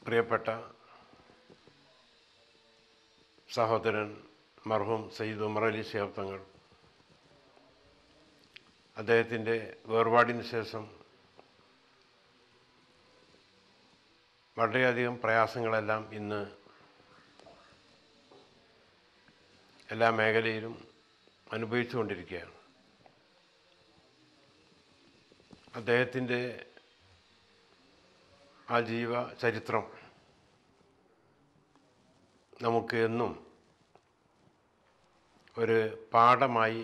പ്രിയപ്പെട്ട സഹോദരൻ മർഹൂം സയ്യിദ് ഉമർ അലി ശിഹാബ് തങ്ങൾ അദ്ദേഹത്തിൻ്റെ വേർപാടിന് ശേഷം വളരെയധികം പ്രയാസങ്ങളെല്ലാം ഇന്ന് എല്ലാ മേഖലയിലും അനുഭവിച്ചുകൊണ്ടിരിക്കുകയാണ് അദ്ദേഹത്തിൻ്റെ ആ ജീവ ചരിത്രം നമുക്ക് എന്നും ഒരു പാഠമായി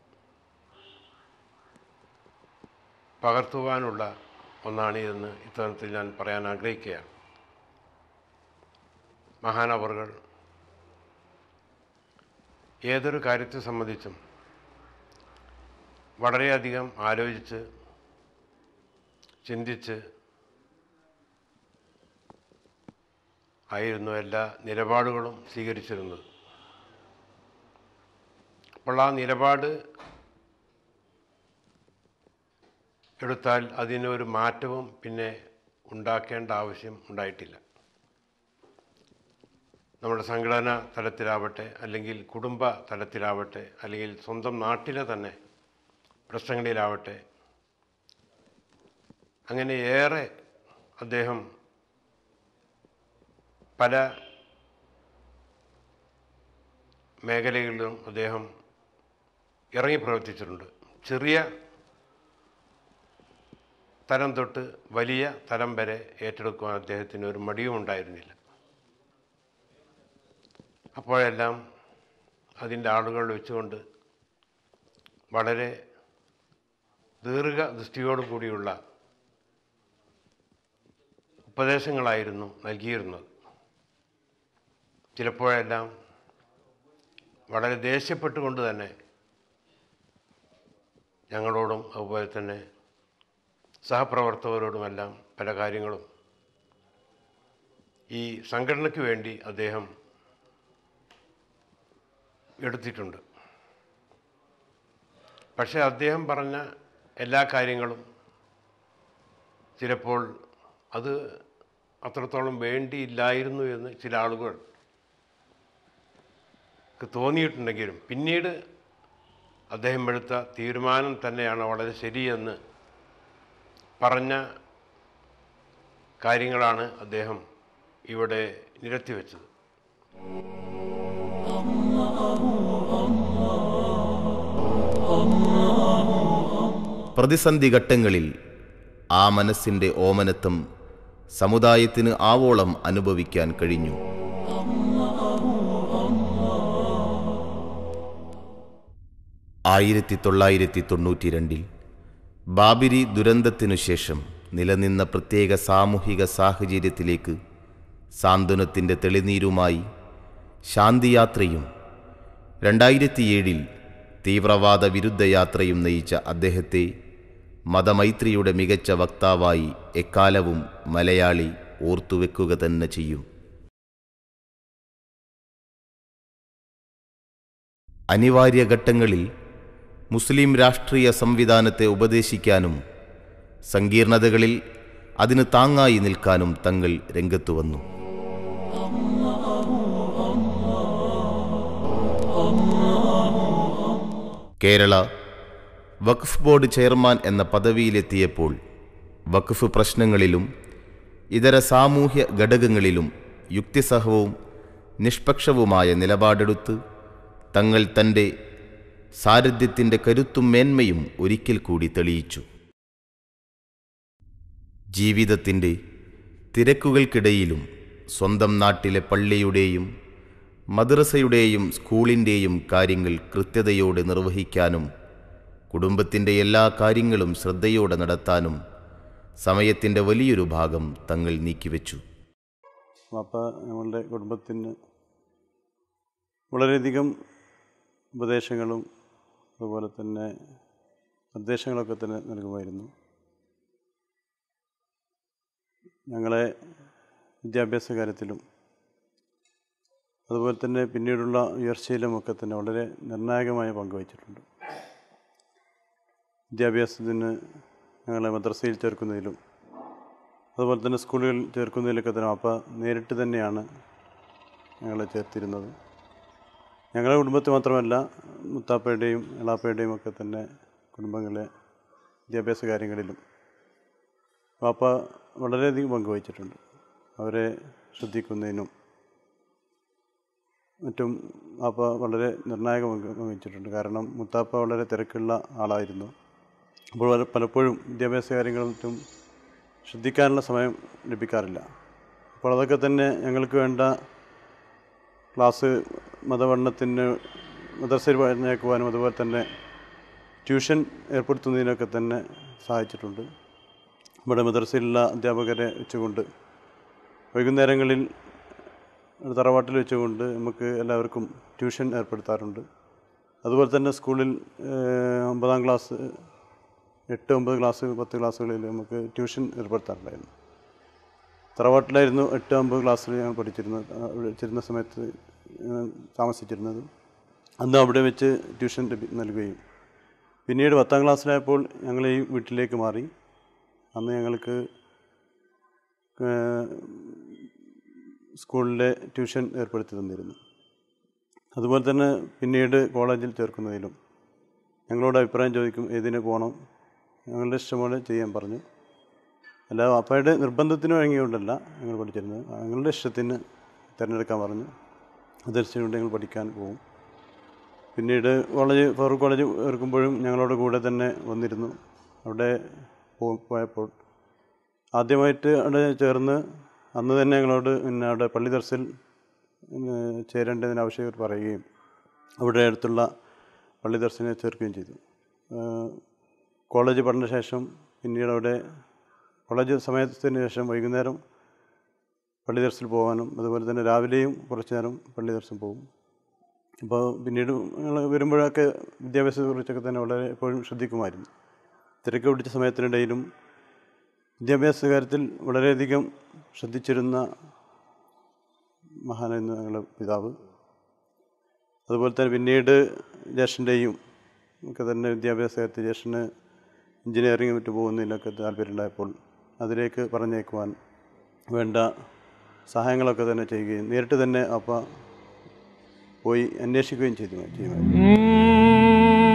പകർത്തുവാനുള്ള ഒന്നാണ് ഇതെന്ന് ഇത്തരത്തിൽ ഞാൻ പറയാൻ ആഗ്രഹിക്കുകയാണ് മഹാനവറുകൾ ഏതൊരു കാര്യത്തെ സംബന്ധിച്ചും വളരെയധികം ആലോചിച്ച് ചിന്തിച്ച് ആയിരുന്നു എല്ലാ നിലപാടുകളും സ്വീകരിച്ചിരുന്നത് അപ്പോൾ ആ നിലപാട് എടുത്താൽ അതിനൊരു മാറ്റവും പിന്നെ ഉണ്ടാക്കേണ്ട ആവശ്യം ഉണ്ടായിട്ടില്ല നമ്മുടെ സംഘടന തലത്തിലാവട്ടെ അല്ലെങ്കിൽ കുടുംബ തലത്തിലാവട്ടെ അല്ലെങ്കിൽ സ്വന്തം നാട്ടിലെ തന്നെ പ്രശ്നങ്ങളിലാവട്ടെ അങ്ങനെ ഏറെ അദ്ദേഹം പല മേഖലകളിലും അദ്ദേഹം ഇറങ്ങി പ്രവർത്തിച്ചിട്ടുണ്ട് ചെറിയ തലം തൊട്ട് വലിയ തലം വരെ ഏറ്റെടുക്കുവാൻ അദ്ദേഹത്തിന് ഒരു മടിയും ഉണ്ടായിരുന്നില്ല അപ്പോഴെല്ലാം അതിൻ്റെ ആളുകൾ വെച്ചുകൊണ്ട് വളരെ ദീർഘദൃഷ്ടിയോടു കൂടിയുള്ള ഉപദേശങ്ങളായിരുന്നു നൽകിയിരുന്നത് ചിലപ്പോഴെല്ലാം വളരെ ദേഷ്യപ്പെട്ടുകൊണ്ട് തന്നെ ഞങ്ങളോടും അതുപോലെ തന്നെ സഹപ്രവർത്തകരോടുമെല്ലാം പല കാര്യങ്ങളും ഈ സംഘടനയ്ക്ക് വേണ്ടി അദ്ദേഹം എടുത്തിട്ടുണ്ട് പക്ഷേ അദ്ദേഹം പറഞ്ഞ എല്ലാ കാര്യങ്ങളും ചിലപ്പോൾ അത് അത്രത്തോളം വേണ്ടിയില്ലായിരുന്നു എന്ന് ചില ആളുകൾ തോന്നിയിട്ടുണ്ടെങ്കിലും പിന്നീട് അദ്ദേഹം എടുത്ത തീരുമാനം തന്നെയാണ് വളരെ ശരിയെന്ന് പറഞ്ഞ കാര്യങ്ങളാണ് അദ്ദേഹം ഇവിടെ നിരത്തിവെച്ചത് പ്രതിസന്ധി ഘട്ടങ്ങളിൽ ആ മനസ്സിൻ്റെ ഓമനത്വം സമുദായത്തിന് ആവോളം അനുഭവിക്കാൻ കഴിഞ്ഞു ആയിരത്തി തൊള്ളായിരത്തി തൊണ്ണൂറ്റി രണ്ടിൽ ബാബിരി ദുരന്തത്തിനു ശേഷം നിലനിന്ന പ്രത്യേക സാമൂഹിക സാഹചര്യത്തിലേക്ക് സാന്ത്വനത്തിൻ്റെ തെളിനീരുമായി ശാന്തിയാത്രയും രണ്ടായിരത്തിയേഴിൽ തീവ്രവാദ വിരുദ്ധ യാത്രയും നയിച്ച അദ്ദേഹത്തെ മതമൈത്രിയുടെ മികച്ച വക്താവായി എക്കാലവും മലയാളി ഓർത്തുവെക്കുക തന്നെ ചെയ്യും അനിവാര്യ ഘട്ടങ്ങളിൽ മുസ്ലിം രാഷ്ട്രീയ സംവിധാനത്തെ ഉപദേശിക്കാനും സങ്കീർണതകളിൽ അതിന് താങ്ങായി നിൽക്കാനും തങ്ങൾ രംഗത്തു വന്നു കേരള വഖഫ് ബോർഡ് ചെയർമാൻ എന്ന പദവിയിലെത്തിയപ്പോൾ വഖഫ് പ്രശ്നങ്ങളിലും ഇതര സാമൂഹ്യ ഘടകങ്ങളിലും യുക്തിസഹവും നിഷ്പക്ഷവുമായ നിലപാടെടുത്ത് തങ്ങൾ തൻ്റെ സാരഥ്യത്തിൻ്റെ കരുത്തും മേന്മയും ഒരിക്കൽ കൂടി തെളിയിച്ചു ജീവിതത്തിൻ്റെ തിരക്കുകൾക്കിടയിലും സ്വന്തം നാട്ടിലെ പള്ളിയുടെയും മദ്രസയുടെയും സ്കൂളിൻ്റെയും കാര്യങ്ങൾ കൃത്യതയോടെ നിർവഹിക്കാനും കുടുംബത്തിൻ്റെ എല്ലാ കാര്യങ്ങളും ശ്രദ്ധയോടെ നടത്താനും സമയത്തിൻ്റെ വലിയൊരു ഭാഗം തങ്ങൾ നീക്കിവെച്ചു വാപ്പ ഞങ്ങളുടെ കുടുംബത്തിന് വളരെയധികം ഉപദേശങ്ങളും അതുപോലെ തന്നെ നിർദ്ദേശങ്ങളൊക്കെ തന്നെ നൽകുമായിരുന്നു ഞങ്ങളെ വിദ്യാഭ്യാസ കാര്യത്തിലും അതുപോലെ തന്നെ പിന്നീടുള്ള ഉയർച്ചയിലുമൊക്കെ തന്നെ വളരെ നിർണായകമായ പങ്ക് വഹിച്ചിട്ടുണ്ട് വിദ്യാഭ്യാസത്തിന് ഞങ്ങളെ മദ്രസയിൽ ചേർക്കുന്നതിലും അതുപോലെ തന്നെ സ്കൂളുകളിൽ ചേർക്കുന്നതിലൊക്കെ തന്നെ വാപ്പ നേരിട്ട് തന്നെയാണ് ഞങ്ങളെ ചേർത്തിരുന്നത് ഞങ്ങളുടെ കുടുംബത്തിൽ മാത്രമല്ല മുത്താപ്പയുടെയും എളാപ്പയുടെയും ഒക്കെ തന്നെ കുടുംബങ്ങളെ വിദ്യാഭ്യാസ കാര്യങ്ങളിലും വാപ്പ വളരെയധികം പങ്കുവഹിച്ചിട്ടുണ്ട് അവരെ ശ്രദ്ധിക്കുന്നതിനും മറ്റും വാപ്പ വളരെ നിർണായക പങ്ക് വഹിച്ചിട്ടുണ്ട് കാരണം മുത്താപ്പ വളരെ തിരക്കുള്ള ആളായിരുന്നു അപ്പോൾ വളരെ പലപ്പോഴും വിദ്യാഭ്യാസ കാര്യങ്ങളും മറ്റും ശ്രദ്ധിക്കാനുള്ള സമയം ലഭിക്കാറില്ല അപ്പോൾ അതൊക്കെ തന്നെ ഞങ്ങൾക്ക് വേണ്ട ക്ലാസ് മതപഠനത്തിന് മദർസയിൽ പറഞ്ഞേക്കുവാനും അതുപോലെ തന്നെ ട്യൂഷൻ ഏർപ്പെടുത്തുന്നതിനൊക്കെ തന്നെ സഹായിച്ചിട്ടുണ്ട് ഇവിടെ മദർസയിലുള്ള അധ്യാപകരെ വെച്ചുകൊണ്ട് വൈകുന്നേരങ്ങളിൽ ഒരു തറവാട്ടിൽ വെച്ചുകൊണ്ട് നമുക്ക് എല്ലാവർക്കും ട്യൂഷൻ ഏർപ്പെടുത്താറുണ്ട് അതുപോലെ തന്നെ സ്കൂളിൽ ഏഹ്, ഒമ്പതാം ക്ലാസ് എട്ട് ഒമ്പത് ക്ലാസ് പത്ത് ക്ലാസ്സുകളിൽ നമുക്ക് ട്യൂഷൻ ഏർപ്പെടുത്താറുണ്ടായിരുന്നു തറവാട്ടിലായിരുന്നു എട്ട് ഒമ്പത് ക്ലാസ്സിൽ ഞാൻ പഠിച്ചിരുന്നത് ആ, പഠിച്ചിരുന്ന സമയത്ത് ഞാൻ താമസിച്ചിരുന്നത് അന്ന് അവിടെ വെച്ച് ട്യൂഷൻ ലഭി- നൽകുകയും പിന്നീട് പത്താം ക്ലാസ്സിലായപ്പോൾ ഞങ്ങൾ ഈ വീട്ടിലേക്ക് മാറി അന്ന് ഞങ്ങൾക്ക് ഏഹ്, സ്കൂളിലെ ട്യൂഷൻ ഏർപ്പെടുത്തി തന്നിരുന്നു അതുപോലെ തന്നെ പിന്നീട് കോളേജിൽ ചേർക്കുന്നതിലും ഞങ്ങളോട് അഭിപ്രായം ചോദിക്കും ഏതിന് പോകണം ഞങ്ങളുടെ ഇഷ്ടം പോലെ ചെയ്യാൻ പറഞ്ഞു അല്ല അപ്പയുടെ നിർബന്ധത്തിന് വഴങ്ങിയോണ്ടല്ല ഞങ്ങൾ പഠിച്ചിരുന്നത് ഞങ്ങളുടെ ഇഷ്ടത്തിന് തിരഞ്ഞെടുക്കാൻ പറഞ്ഞു അതനുസരിച്ചുകൊണ്ട് ഞങ്ങൾ പഠിക്കാൻ പോകും പിന്നീട് കോളേജ് ഫറൂഖ് കോളേജ് ചേർക്കുമ്പോഴും ഞങ്ങളോട് കൂടെ തന്നെ വന്നിരുന്നു അവിടെ പോ- പോയപ്പോൾ ആദ്യമായിട്ട് അവിടെ ചേർന്ന് അന്ന് തന്നെ ഞങ്ങളോട് പിന്നെ അവിടെ പള്ളി ദർസിൽ പിന്നെ ചേരേണ്ടതിന് ആവശ്യം പറയുകയും അവിടെ അടുത്തുള്ള പള്ളി ദർശനെ ചേർക്കുകയും ചെയ്തു ആഹ് കോളേജ് പഠനശേഷം പിന്നീട് അവിടെ കോളേജ് സമയത്തിന് ശേഷം വൈകുന്നേരം പള്ളി ദർശനം പോകാനും അതുപോലെ തന്നെ രാവിലെയും കുറച്ച് നേരം പള്ളി ദർശനം പോകും അപ്പോൾ പിന്നീട് ഞങ്ങൾ വരുമ്പോഴൊക്കെ വിദ്യാഭ്യാസത്തെക്കുറിച്ചൊക്കെ തന്നെ വളരെ എപ്പോഴും ശ്രദ്ധിക്കുമായിരുന്നു തിരക്ക് പിടിച്ച സമയത്തിനിടയിലും വിദ്യാഭ്യാസ കാര്യത്തിൽ വളരെയധികം ശ്രദ്ധിച്ചിരുന്ന മഹാനായിരുന്നു ഞങ്ങളുടെ പിതാവ് അതുപോലെ തന്നെ പിന്നീട് ജ്യേഷ്ഠൻ്റെയും ഒക്കെ തന്നെ വിദ്യാഭ്യാസ കാര്യത്തിൽ ജ്യേഷ്ഠന് എഞ്ചിനീയറിംഗ് മറ്റു പോകുന്നതിലൊക്കെ താല്പര്യമുണ്ടായപ്പോൾ അതിലേക്ക് പറഞ്ഞേക്കുവാൻ വേണ്ട സഹായങ്ങളൊക്കെ തന്നെ ചെയ്യുകയും നേരിട്ട് തന്നെ അപ്പ പോയി അന്വേഷിക്കുകയും ചെയ്തു ചെയ്യുമായിരുന്നു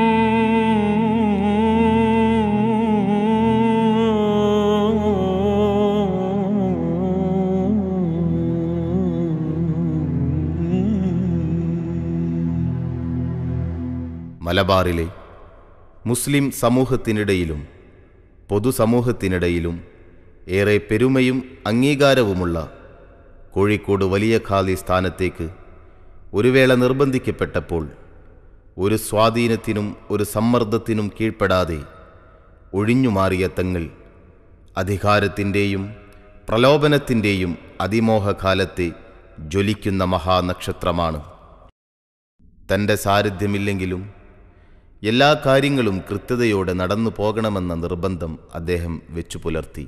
മലബാറിലെ മുസ്ലിം സമൂഹത്തിനിടയിലും പൊതുസമൂഹത്തിനിടയിലും ഏറെ പെരുമയും അംഗീകാരവുമുള്ള കോഴിക്കോട് വലിയ ഖാദി സ്ഥാനത്തേക്ക് ഒരു വേള നിർബന്ധിക്കപ്പെട്ടപ്പോൾ ഒരു സ്വാധീനത്തിനും ഒരു സമ്മർദ്ദത്തിനും കീഴ്പ്പെടാതെ ഒഴിഞ്ഞുമാറിയ തങ്ങൾ അധികാരത്തിൻ്റെയും പ്രലോഭനത്തിൻ്റെയും അതിമോഹകാലത്തെ ജ്വലിക്കുന്ന മഹാനക്ഷത്രമാണ് തൻ്റെ സാന്നിധ്യമില്ലെങ്കിലും എല്ലാ കാര്യങ്ങളും കൃത്യതയോടെ നടന്നു പോകണമെന്ന നിർബന്ധം അദ്ദേഹം വെച്ചു പുലർത്തി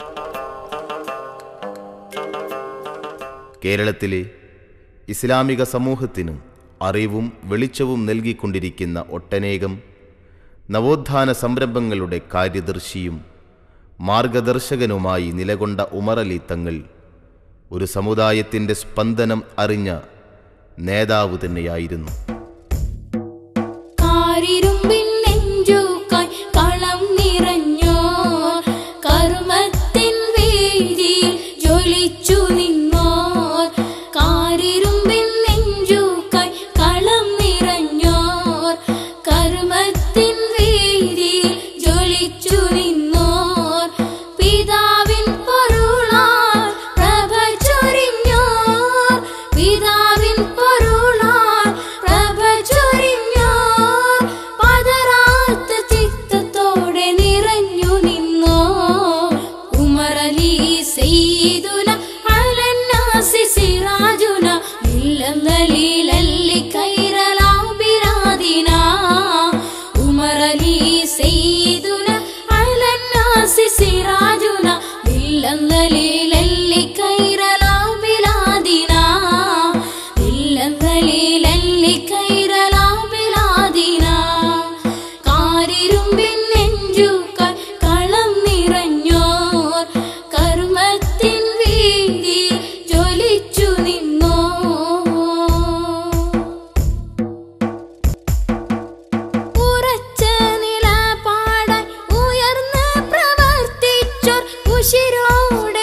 കേരളത്തിലെ ഇസ്ലാമിക സമൂഹത്തിനും അറിവും വെളിച്ചവും നൽകിക്കൊണ്ടിരിക്കുന്ന ഒട്ടനേകം നവോത്ഥാന സംരംഭങ്ങളുടെ കാര്യദർശിയും മാർഗദർശകനുമായി നിലകൊണ്ട ഉമറലി തങ്ങൾ ഒരു സമുദായത്തിൻ്റെ സ്പന്ദനം അറിഞ്ഞ നേതാവ് തന്നെയായിരുന്നു കാരിരുമ്പിൻ നെഞ്ചൂക്കായ് കളം നിറഞ്ഞോ കർമ്മത്തിൻ വീതിയിൽ ജ്വലിച്ചു നിന്നോർ കാരിരുമ്പിൻ നെഞ്ചൂക്കായ് കളം നിറഞ്ഞോർ കർമ്മത്തിൻ വീതിയിൽ ജ്വലിച്ചു നിന്നോർ പിതാവിൻ പൊരുളാൽ പ്രഭ ചൊരിഞ്ഞോർ പിതാവിൻ പൊരുളാൽ പ്രഭ ചൊരിഞ്ഞോർ പതറാത്ത ചിത്തത്തോടെ നിറഞ്ഞു നിന്നോ ഉമറലി സെയ്തുന അലന്നാസി സിറാജുന ഇല്ലന്നലീലല്ലി കൈറലാബിരാദിന ഉമറലി സെയ്തുന അലന്നാസി സിറാജുന ഇല്ലന്നലീലല്ലി കൈറലാബിരാദിന ഇല്ലന്നലീലല്ലി കൈറലാബിരാദിന കാരിരുമ്പിൻ നെഞ്ചുക്കാൽ കളം നിറഞ്ഞോർ കർമ്മ ഉശിരോടെ